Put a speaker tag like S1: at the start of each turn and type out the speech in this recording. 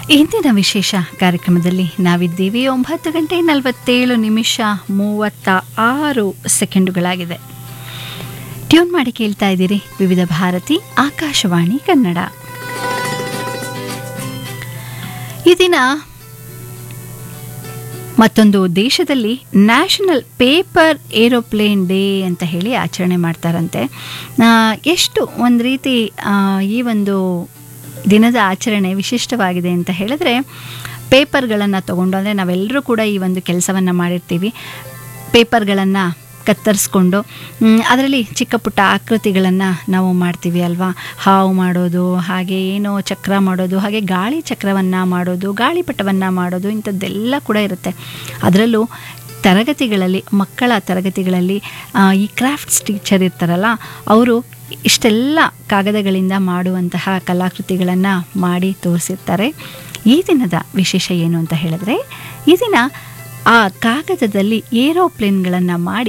S1: ಇಂದಿನ ವಿಶೇಷ ಕಾರ್ಯಕ್ರಮದಲ್ಲಿ ನಾವಿದ್ದೀವಿ ಒಂಬತ್ತು ಗಂಟೆ ನಲವತ್ತೇಳು ನಿಮಿಷ ಮೂವತ್ತ ಆರು ಸೆಕೆಂಡುಗಳಾಗಿದೆ ಟ್ಯೂನ್ ಮಾಡಿ ಕೇಳ್ತಾ ಇದ್ದೀರಿ ವಿವಿಧ ಭಾರತಿ ಆಕಾಶವಾಣಿ ಕನ್ನಡ ಈ ದಿನ ಮತ್ತೊಂದು ದೇಶದಲ್ಲಿ ನ್ಯಾಷನಲ್ ಪೇಪರ್ ಏರೋಪ್ಲೇನ್ ಡೇ ಅಂತ ಹೇಳಿ ಆಚರಣೆ ಮಾಡ್ತಾರಂತೆ ಆ, ಎಷ್ಟು ಒಂದು ರೀತಿ ಆ, ಈ ಒಂದು ದಿನದ ಆಚರಣೆ ವಿಶಿಷ್ಟವಾಗಿದೆ ಅಂತ ಹೇಳಿದ್ರೆ ಪೇಪರ್ಗಳನ್ನು ತಗೊಂಡು ಅಂದರೆ ನಾವೆಲ್ಲರೂ ಕೂಡ ಈ ಒಂದು ಕೆಲಸವನ್ನು ಮಾಡಿರ್ತೀವಿ ಪೇಪರ್ಗಳನ್ನು ಕತ್ತರಿಸ್ಕೊಂಡು ಅದರಲ್ಲಿ ಚಿಕ್ಕ ಪುಟ್ಟ ಆಕೃತಿಗಳನ್ನು ನಾವು ಮಾಡ್ತೀವಿ ಅಲ್ವಾ ಹಾವು ಮಾಡೋದು ಹಾಗೆ ಏನೋ ಚಕ್ರ ಮಾಡೋದು ಹಾಗೆ ಗಾಳಿ ಚಕ್ರವನ್ನು ಮಾಡೋದು ಗಾಳಿಪಟವನ್ನು ಮಾಡೋದು ಇಂಥದ್ದೆಲ್ಲ ಕೂಡ ಇರುತ್ತೆ ಅದರಲ್ಲೂ ತರಗತಿಗಳಲ್ಲಿ ಮಕ್ಕಳ ತರಗತಿಗಳಲ್ಲಿ ಆ, ಈ ಕ್ರಾಫ್ಟ್ಸ್ ಟೀಚರ್ ಇರ್ತಾರಲ್ಲ ಅವರು ಇಷ್ಟೆಲ್ಲ ಕಾಗದಗಳಿಂದ ಮಾಡುವಂತಹ ಕಲಾಕೃತಿಗಳನ್ನು ಮಾಡಿ ತೋರಿಸಿರ್ತಾರೆ ಈ ದಿನದ ವಿಶೇಷ ಏನು ಅಂತ ಹೇಳಿದ್ರೆ ಈ ದಿನ ಆ ಕಾಗದದಲ್ಲಿ ಏರೋಪ್ಲೇನ್ಗಳನ್ನು ಮಾಡಿ